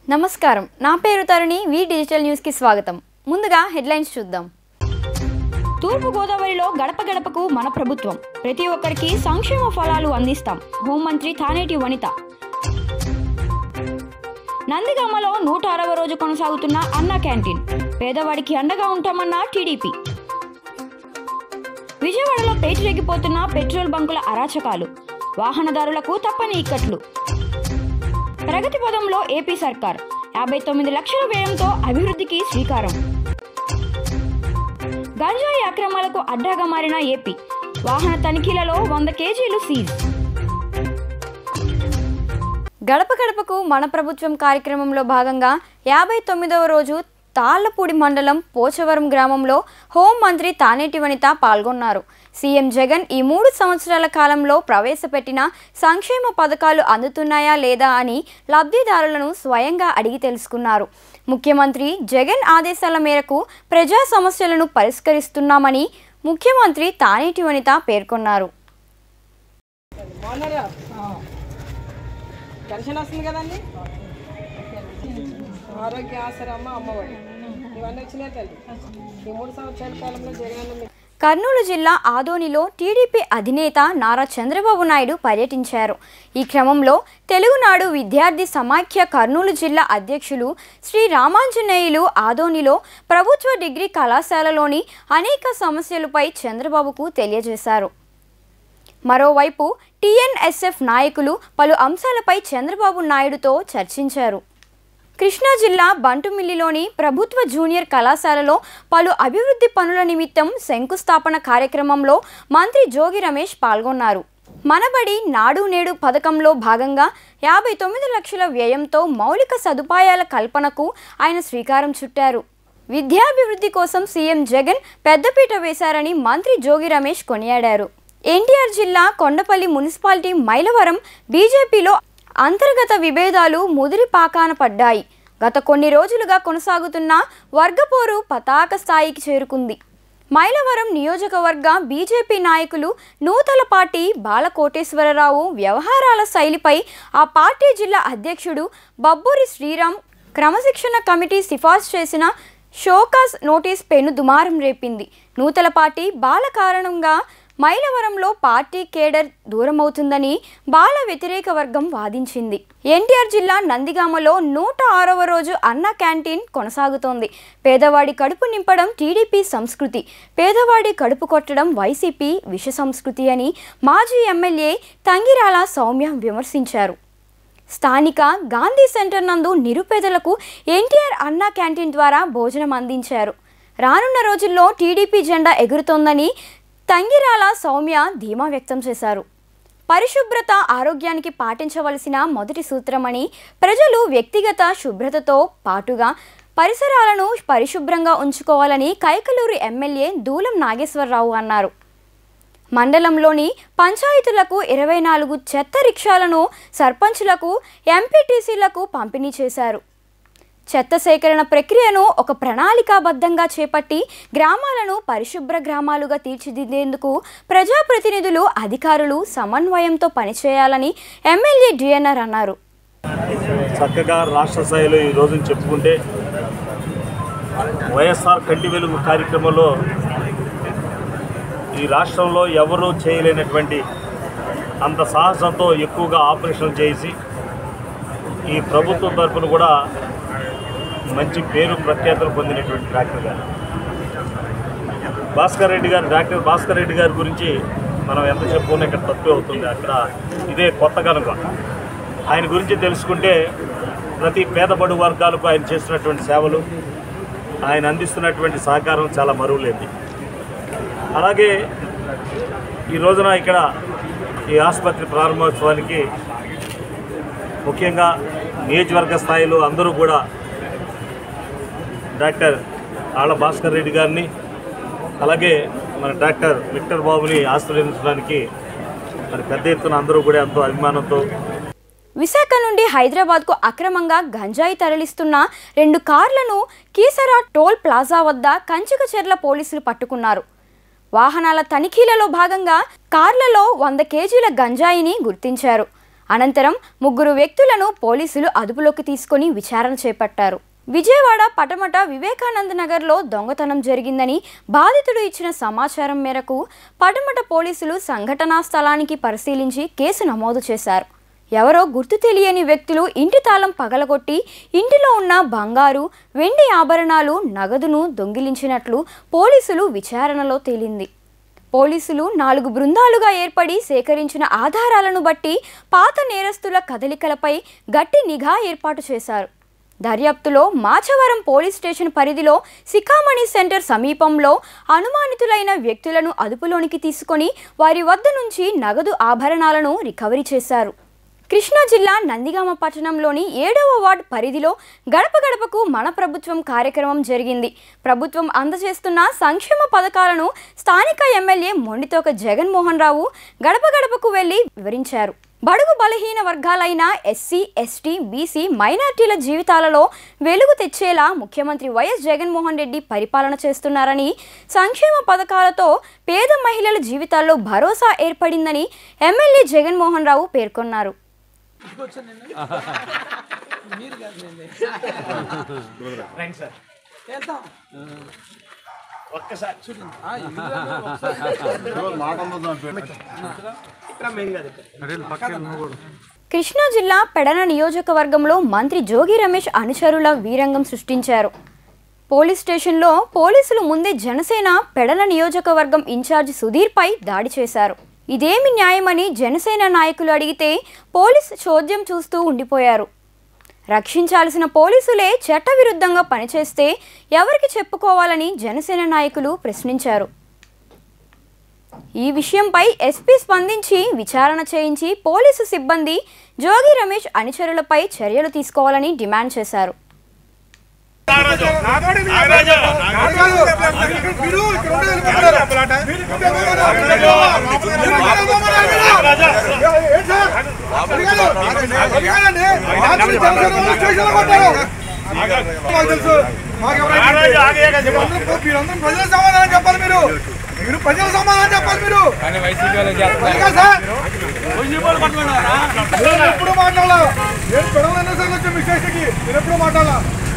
నమస్కారం నా పేరు తరుణి వి డిజిటల్ న్యూస్కి స్వాగతం ముందుగా హెడ్లైన్స్ చూద్దాం తూర్పు గోదావరిలో గడప గడపకు మన ప్రభుత్వం ప్రతి ఒక్కరికి సంక్షేమ ఫలాలు అందిస్తాం హోంమంత్రి తానేటి వనిత నందిగామలో నూట అరవై రోజు కొనసాగుతున్న అన్న క్యాంటీన్ పేదవాడికి అండగా ఉంటామన్న టీడీపీ విజయవాడలో పేటరెగిపోతున్న పెట్రోల్ బంకుల అరాచకాలు వాహనదారులకు తప్పని ఇక్కట్లు ప్రగతి పదంలో ఏపీ సర్కార్ యాభై తొమ్మిది లక్షల వ్యయంతో అభివృద్ధికి శ్రీకారం గంజాయి అక్రమాలకు అడ్డాగా మారిన ఏపీ వాహన తనిఖీలలో వంద కేజీలు సీజ్ గడప గడపకు మన ప్రభుత్వం కార్యక్రమంలో భాగంగా యాభై తొమ్మిదవ రోజు తాళ్లపూడి మండలం పోచవరం గ్రామంలో హోంమంత్రి తానేటి వనిత పాల్గొన్నారు సీఎం జగన్ ఈ మూడు సంవత్సరాల కాలంలో ప్రవేశపెట్టిన సంక్షేమ పథకాలు అందుతున్నాయా లేదా అని లబ్ధిదారులను స్వయంగా అడిగి తెలుసుకున్నారు ముఖ్యమంత్రి జగన్ ఆదేశాల మేరకు ప్రజా సమస్యలను పరిష్కరిస్తున్నామని ముఖ్యమంత్రి తానేటి వనిత పేర్కొన్నారు బాగున్నారా పెన్షన్ వస్తుంది కదండి ఆరోగ్య ఆశ్రమ అమ్మఒడి ఇవన్నీ వచ్చినాయి తల్లి ఈ మూడు సంవత్సరాల కాలంలో జగనన్న మీ- కర్నూలు జిల్లా ఆదోనిలో టీడీపీ అధినేత నారా చంద్రబాబు నాయుడు పర్యటించారు ఈ క్రమంలో తెలుగునాడు విద్యార్థి సమాఖ్య కర్నూలు జిల్లా అధ్యక్షులు శ్రీ రామాంజనేయులు ఆదోనిలో ప్రభుత్వ డిగ్రీ కళాశాలలోని అనేక సమస్యలపై చంద్రబాబుకు తెలియజేశారు మరోవైపు టీఎన్ఎస్ఎఫ్ నాయకులు పలు అంశాలపై చంద్రబాబు నాయుడుతో చర్చించారు కృష్ణా జిల్లా బంటుమిల్లిలోని ప్రభుత్వ జూనియర్ కళాశాలలో పలు అభివృద్ధి పనుల నిమిత్తం శంకుస్థాపన కార్యక్రమంలో మంత్రి జోగి రమేష్ పాల్గొన్నారు మనబడి నాడు నేడు పథకంలో భాగంగా యాభై తొమ్మిది లక్షల వ్యయంతో మౌలిక సదుపాయాల కల్పనకు ఆయన శ్రీకారం చుట్టారు విద్యాభివృద్ధి కోసం సీఎం జగన్ పెద్దపీట వేశారని మంత్రి జోగి రమేష్ కొనియాడారు ఎన్టీఆర్ జిల్లా కొండపల్లి మున్సిపాలిటీ మైలవరం బీజేపీలో అంతర్గత విభేదాలు ముదిరి పాకాన పడ్డాయి గత కొన్ని రోజులుగా కొనసాగుతున్న వర్గపోరు పతాక స్థాయికి చేరుకుంది మైలవరం నియోజకవర్గ బీజేపీ నాయకులు నూతలపాటి బాలకోటేశ్వరరావు వ్యవహారాల శైలిపై ఆ పార్టీ జిల్లా అధ్యక్షుడు బబ్బూరి శ్రీరామ్ క్రమశిక్షణ కమిటీ సిఫార్సు చేసిన షోకాస్ నోటీస్ పెను దుమారం రేపింది నూతలపాటి బాల కారణంగా మైలవరంలో పార్టీ కేడర్ దూరమవుతుందని బాల వ్యతిరేక వర్గం వాదించింది ఎన్టీఆర్ జిల్లా నందిగామలో నూట ఆరవ రోజు అన్న క్యాంటీన్ కొనసాగుతోంది పేదవాడి కడుపు నింపడం టీడీపీ సంస్కృతి పేదవాడి కడుపు కొట్టడం వైసీపీ విష సంస్కృతి అని మాజీ ఎమ్మెల్యే తంగిరాల సౌమ్య విమర్శించారు స్థానిక గాంధీ సెంటర్ నందు నిరుపేదలకు ఎన్టీఆర్ అన్నా క్యాంటీన్ ద్వారా భోజనం అందించారు రానున్న రోజుల్లో టీడీపీ జెండా ఎగురుతోందని తంగిరాల సౌమ్య ధీమా వ్యక్తం చేశారు పరిశుభ్రత ఆరోగ్యానికి పాటించవలసిన మొదటి సూత్రమని ప్రజలు వ్యక్తిగత శుభ్రతతో పాటుగా పరిసరాలను పరిశుభ్రంగా ఉంచుకోవాలని కైకలూరు ఎమ్మెల్యే దూలం నాగేశ్వరరావు అన్నారు మండలంలోని పంచాయతీలకు ఇరవై నాలుగు చెత్త రిక్షాలను సర్పంచులకు ఎంపీటీసీలకు పంపిణీ చేశారు చెత్త సేకరణ ప్రక్రియను ఒక ప్రణాళికాబద్ధంగా చేపట్టి గ్రామాలను పరిశుభ్ర గ్రామాలుగా తీర్చిదిద్దేందుకు ప్రజాప్రతినిధులు అధికారులు సమన్వయంతో పనిచేయాలని ఎమ్మెల్యే డిఎన్ఆర్ అన్నారు చక్కగా రాష్ట్ర స్థాయిలో ఈ రోజున చెప్పుకుంటే వైఎస్ఆర్ కంటి వెలుగు కార్యక్రమంలో ఈ రాష్ట్రంలో ఎవరూ చేయలేనటువంటి అంత సాహసంతో ఎక్కువగా ఆపరేషన్లు చేసి ఈ ప్రభుత్వం తరఫున కూడా మంచి పేరు ప్రఖ్యాతులు పొందినటువంటి డాక్టర్ గారు భాస్కర్ రెడ్డి గారు డాక్టర్ భాస్కర్ రెడ్డి గారి గురించి మనం ఎంత చెప్పుకున్నా ఇక్కడ తక్కువ అవుతుంది అక్కడ ఇదే కొత్త కనుక ఆయన గురించి తెలుసుకుంటే ప్రతి పేదబడు వర్గాలకు ఆయన చేస్తున్నటువంటి సేవలు ఆయన అందిస్తున్నటువంటి సహకారం చాలా మరువులేంది అలాగే ఈ రోజున ఇక్కడ ఈ ఆసుపత్రి ప్రారంభోత్సవానికి ముఖ్యంగా నియోజకవర్గ స్థాయిలో అందరూ కూడా డాక్టర్ ఆళ్ళ భాస్కర్ రెడ్డి గారిని అలాగే మన డాక్టర్ విక్టర్ బాబుని ఆశీర్వదించడానికి మరి పెద్ద ఎత్తున అందరూ కూడా ఎంతో అభిమానంతో విశాఖ నుండి హైదరాబాద్కు అక్రమంగా గంజాయి తరలిస్తున్న రెండు కార్లను కీసరా టోల్ ప్లాజా వద్ద కంచికచెర్ల పోలీసులు పట్టుకున్నారు వాహనాల తనిఖీలలో భాగంగా కార్లలో వంద కేజీల గంజాయిని గుర్తించారు అనంతరం ముగ్గురు వ్యక్తులను పోలీసులు అదుపులోకి తీసుకొని విచారణ చేపట్టారు విజయవాడ పటమట వివేకానంద నగర్లో దొంగతనం జరిగిందని బాధితుడు ఇచ్చిన సమాచారం మేరకు పటమట పోలీసులు సంఘటనా స్థలానికి పరిశీలించి కేసు నమోదు చేశారు ఎవరో గుర్తు తెలియని వ్యక్తులు ఇంటి తాళం పగలగొట్టి ఇంటిలో ఉన్న బంగారు వెండి ఆభరణాలు నగదును దొంగిలించినట్లు పోలీసులు విచారణలో తేలింది పోలీసులు నాలుగు బృందాలుగా ఏర్పడి సేకరించిన ఆధారాలను బట్టి పాత నేరస్తుల కదలికలపై గట్టి నిఘా ఏర్పాటు చేశారు దర్యాప్తులో మాచవరం పోలీస్ స్టేషన్ పరిధిలో సికామణి సెంటర్ సమీపంలో అనుమానితులైన వ్యక్తులను అదుపులోనికి తీసుకొని వారి వద్ద నుంచి నగదు ఆభరణాలను రికవరీ చేశారు కృష్ణా జిల్లా నందిగామ పట్టణంలోని ఏడవ వార్డ్ పరిధిలో గడప గడపకు మన ప్రభుత్వం కార్యక్రమం జరిగింది ప్రభుత్వం అందజేస్తున్న సంక్షేమ పథకాలను స్థానిక ఎమ్మెల్యే మొండితోక జగన్మోహన్ రావు గడప గడపకు వెళ్లి వివరించారు బడుగు బలహీన వర్గాలైన ఎస్సీ ఎస్టీ బీసీ మైనార్టీల జీవితాలలో వెలుగు తెచ్చేలా ముఖ్యమంత్రి వైఎస్ జగన్మోహన్ రెడ్డి పరిపాలన చేస్తున్నారని సంక్షేమ పథకాలతో పేద మహిళల జీవితాల్లో భరోసా ఏర్పడిందని ఎమ్మెల్యే జగన్మోహన్ రావు పేర్కొన్నారు కృష్ణా జిల్లా పెడన నియోజకవర్గంలో మంత్రి జోగి రమేష్ అనుచరుల వీరంగం సృష్టించారు పోలీస్ స్టేషన్లో పోలీసులు ముందే జనసేన పెడన నియోజకవర్గం ఇన్ఛార్జ్ సుధీర్పై దాడి చేశారు ఇదేమి న్యాయమని జనసేన నాయకులు అడిగితే పోలీస్ చోద్యం చూస్తూ ఉండిపోయారు రక్షించాల్సిన పోలీసులే చట్టవిరుద్ధంగా పనిచేస్తే ఎవరికి చెప్పుకోవాలని జనసేన నాయకులు ప్రశ్నించారు ఈ విషయంపై ఎస్పీ స్పందించి విచారణ చేయించి పోలీసు సిబ్బంది జోగి రమేష్ అనుచరులపై చర్యలు తీసుకోవాలని డిమాండ్ చేశారు ప్రజల సమాధానం చెప్పాలి మీరు మీరు ప్రజల సమాధానం చెప్పాలి మీరు అందుకే సార్ నేను ఎప్పుడు మాట్లాడాలా నేను పెడవలన్నా సార్ వచ్చే మీ స్టేషన్కి నేను ఎప్పుడు మాట్లాడాలా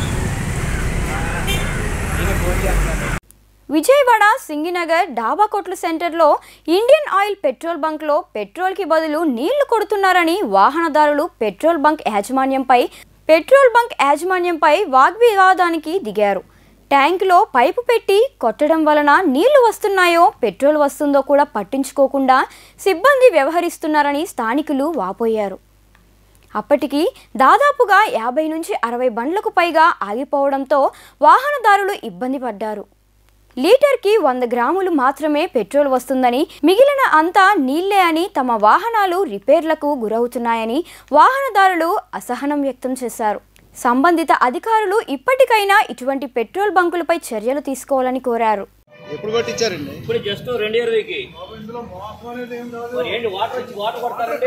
విజయవాడ సింగినగర్ డాబా కొట్లు సెంటర్లో ఇండియన్ ఆయిల్ పెట్రోల్ బంక్లో పెట్రోల్కి బదులు నీళ్లు కొడుతున్నారని వాహనదారులు పెట్రోల్ బంక్ యాజమాన్యంపై పెట్రోల్ బంక్ యాజమాన్యంపై వాగ్వివాదానికి దిగారు ట్యాంకులో పైపు పెట్టి కొట్టడం వలన నీళ్లు వస్తున్నాయో పెట్రోల్ వస్తుందో కూడా పట్టించుకోకుండా సిబ్బంది వ్యవహరిస్తున్నారని స్థానికులు వాపోయారు అప్పటికి దాదాపుగా యాభై నుంచి అరవై బండ్లకు పైగా ఆగిపోవడంతో వాహనదారులు ఇబ్బంది పడ్డారు లీటర్కి వంద గ్రాములు మాత్రమే పెట్రోల్ వస్తుందని మిగిలిన అంతా నీళ్లే అని తమ వాహనాలు రిపేర్లకు గురవుతున్నాయని వాహనదారులు అసహనం వ్యక్తం చేశారు సంబంధిత అధికారులు ఇప్పటికైనా ఇటువంటి పెట్రోల్ బంకులపై చర్యలు తీసుకోవాలని కోరారు ఎప్పుడు పట్టించారండి ఇప్పుడు జస్ట్ రెండు ఇరవైకి మరి ఏంటి వాటర్ వచ్చి వాటర్ కొడతారంటే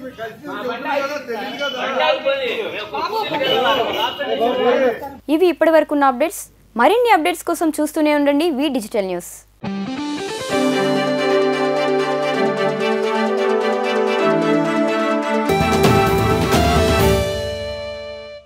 బండి ఆగిపోయింది. ఇవి ఇప్పటివరకున్న అప్డేట్స్ మరిన్ని అప్డేట్స్ కోసం చూస్తూనే ఉండండి వి డిజిటల్ న్యూస్